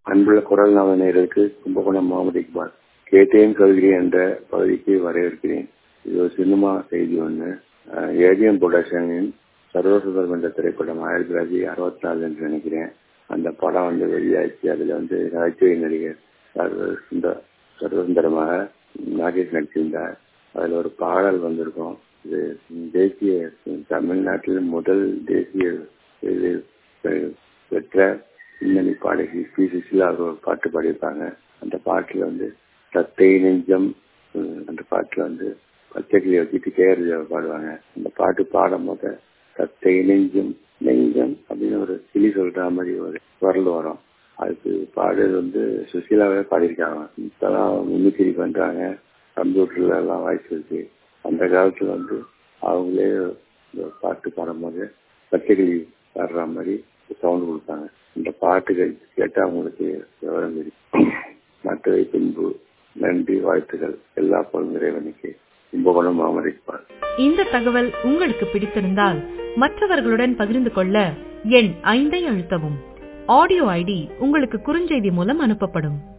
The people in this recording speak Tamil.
அன்புள்ள குரல் நவநேயருக்கு கும்பகோணம் முகமது இக்பால் கேட்டேன் சொல்கிறேன் என்ற பகுதிக்கு வரவேற்கிறேன் இது ஒரு சினிமா செய்தி ஒன்று ஏடிஎம் புரொடக்ஷனின் சர்வசுதர் என்ற திரைப்படம் ஆயிரத்தி தொள்ளாயிரத்தி அறுபத்தி நாலு என்று நினைக்கிறேன் அந்த படம் வந்து வெளியாச்சு அதில் வந்து நகைச்சுவை நடிகர் சர்வசுந்தர் சர்வசுந்தரமாக நாகேஷ் நடிச்சிருந்தார் அதில் ஒரு பாடல் வந்திருக்கும் இது தேசிய தமிழ்நாட்டில் முதல் தேசிய இது பெற்ற பின்னணி பாடகி பி சுசிலா அவர் ஒரு பாட்டு பாடியிருப்பாங்க அந்த பாட்டில் வந்து தத்தை நெஞ்சம் அந்த பாட்டில் வந்து பச்சைக்கிளியை வச்சுட்டு கேரள பாடுவாங்க அந்த பாட்டு பாடும் போது தத்தை நெஞ்சம் நெஞ்சம் அப்படின்னு ஒரு கிளி சொல்ற மாதிரி ஒரு குரல் வரும் அதுக்கு பாடுறது வந்து சுசீலாவே பாடியிருக்காங்க இப்பெல்லாம் மிமிக்ரி பண்றாங்க கம்ப்யூட்டர்ல எல்லாம் வாய்ஸ் இருக்கு அந்த காலத்துல வந்து அவங்களே பாட்டு பாடும்போது பச்சைக்கிளி பாடுற மாதிரி சவுண்ட் கொடுப்பாங்க இந்த பாட்டுகள் கேட்டால் அவங்களுக்கு விவரம் தெரியும் மற்றவை பின்பு நன்றி வாழ்த்துக்கள் எல்லா பொருள் இறைவனுக்கு கும்பகோணம் அமரிப்பார் இந்த தகவல் உங்களுக்கு பிடித்திருந்தால் மற்றவர்களுடன் பகிர்ந்து கொள்ள எண் ஐந்தை அழுத்தவும் ஆடியோ ஐடி உங்களுக்கு குறுஞ்செய்தி மூலம் அனுப்பப்படும்